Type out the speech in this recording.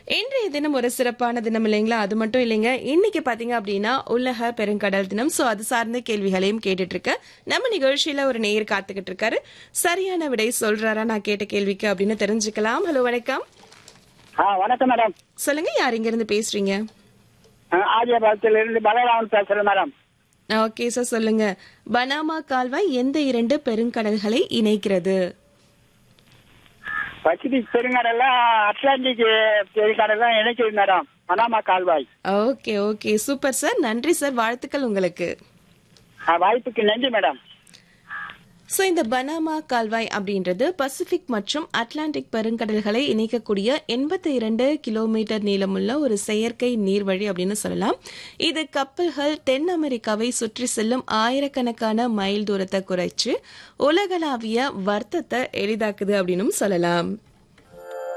இன்றைய தினம் ஒரு சிறப்பான தினம் இல்லைங்களா அது மட்டும் இல்லைங்க இன்னைக்கு பாத்தீங்க அப்படின்னா உலக பெருங்கடல் தினம் சோ அது சார்ந்த கேள்விகளையும் கேட்டுட்டு இருக்க நம்ம நிகழ்ச்சியில ஒரு நேயர் காத்துக்கிட்டு இருக்காரு சரியான விடை சொல்றாரா நான் கேட்ட கேள்விக்கு அப்படின்னு தெரிஞ்சுக்கலாம் ஹலோ வணக்கம் ஆ வணக்கம் மேடம் சொல்லுங்க யார் இங்க இருந்து பேசுறீங்க ஆதியபாளத்துல இருந்து பலராமன் பேசுறேன் மேடம் ஓகே சார் சொல்லுங்க பனாமா கால்வாய் எந்த இரண்டு பெருங்கடல்களை இணைக்கிறது பசிபிக் பெருங்கடல்ல அட்லாண்டிக் பெருங்கடல்லாம் இணைக்குது மேடம் பனாமா கால்வாய் ஓகே ஓகே சூப்பர் சார் நன்றி சார் வாழ்த்துக்கள் உங்களுக்கு ஆ, வாய்ப்புக்கு நன்றி மேடம் ஸோ இந்த பனாமா கால்வாய் அப்படின்றது பசிபிக் மற்றும் அட்லாண்டிக் பெருங்கடல்களை இணைக்கக்கூடிய எண்பத்தி இரண்டு கிலோமீட்டர் நீளமுள்ள ஒரு செயற்கை நீர்வழி அப்படின்னு சொல்லலாம் இது கப்பல்கள் தென் அமெரிக்காவை சுற்றி செல்லும் ஆயிரக்கணக்கான மைல் தூரத்தை குறைச்சு உலகளாவிய வர்த்தத்தை எளிதாக்குது அப்படின்னும் சொல்லலாம்